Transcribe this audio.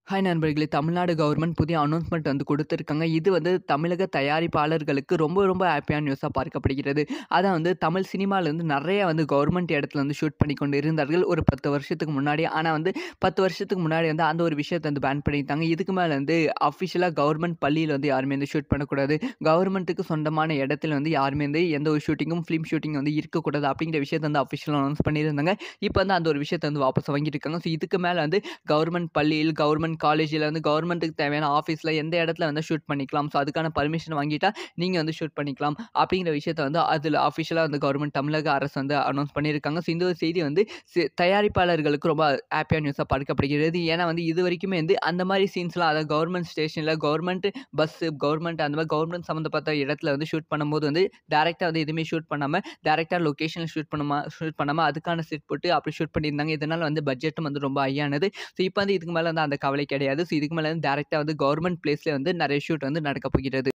Hi நண்பர்களே! Tamil Nadu government புதிய announcement வந்து குடுத்துருக்காங்க. இது வந்து தமிழக தயாரிப்பாளர்களுக்கு ரொம்ப ரொம்ப ஹேப்பியான நியூஸா பார்க்கப்படுகிறது. அதான் வந்து தமிழ் சினிமாலருந்து நெறைய வந்து கவர்மெண்ட் இடத்துல வந்து ஷூட் பண்ணி கொண்டு இருந்தார்கள். ஒரு 10 வருஷத்துக்கு முன்னாடி. ஆனா வந்து 10 வருஷத்துக்கு முன்னாடி வந்து அந்த ஒரு விஷயத்த வந்து பேன் பண்ணிட்டாங்க. இதுக்கு மேல வந்து அஃபிஷியலா கவர்மெண்ட் பள்ளியில வந்து யாருமே வந்து ஷூட் பண்ணக்கூடாது. கவர்மெண்ட்டுக்கு சொந்தமான இடத்துல வந்து யாருமே வந்து எந்த ஒரு ஷூட்டிங்கும், ஃபிலிம் ஷூட்டிங் வந்து இருக்கக்கூடாது அப்படிங்கிற விஷயத்த வந்து அஃபிஷியலா அனௌன்ஸ் பண்ணியிருந்தாங்க. இப்ப வந்து அந்த ஒரு விஷயத்த வந்து வாபஸ் வாங்கியிருக்காங்க. ஸோ இதுக்கு மேல வந்து கவர்மெண்ட் பள்ளியில், கவர்மெண்ட் காலேஜ்ல வந்து கவர்மெண்ட்டுக்கு தேவையான ஆஃபீஸ்ல எந்த இடத்துல வேணா ஷூட் பண்ணிக்கலாம். ஸோ அதுக்கான பர்மிஷன் வாங்கிட்டா நீங்க வந்து ஷூட் பண்ணிக்கலாம். அப்படிங்கிற விஷயத்த வந்து அதுல அஃபிஷியலா வந்து கவர்மெண்ட் தமிழக அரசு வந்து அனௌன்ஸ் பண்ணியிருக்காங்க. ஸோ இந்த ஒரு செய்தி வந்து சி தயாரிப்பாளர்களுக்கு ரொம்ப ஹேப்பியான நியூஸா பார்க்கப்படுகிறது. ஏன்னா வந்து இதுவரைக்குமே வந்து அந்த மாரி சீன்ஸ்லாம் அதாவது கவர்மெண்ட் ஸ்டேஷன்ல, கவர்மெண்ட் பஸ்ஸு, கவர்மெண்ட் அந்த மாரி கவர்மெண்ட் சம்மந்தப்பட்ட இடத்துல வந்து ஷூட் பண்ணும்போது வந்து டைரக்ட்டா வந்து எதுவுமே ஷூட் பண்ணாம, டைரக்ட்டா லொகேஷன்ல ஷூட் பண்ணுமா ஷூட் பண்ணாம அதுக்கான செட் போட்டு அப்படி ஷூட் பண்ணியிருந்தாங்க. இதனால வந்து பட்ஜெட்டும் வந்து ரொம்ப ஹையானது. ஸோ இப்ப வந்து இதுக்கு மேல வந்து அந்த கவலை கிடையாது. ஸோ இதுக்கு மேல வந்து டைரக்ட்டா வந்து கவர்மெண்ட் பிளேஸ்லயே வந்து நெறைய ஷூட் வந்து நடக்கப் போகிறது.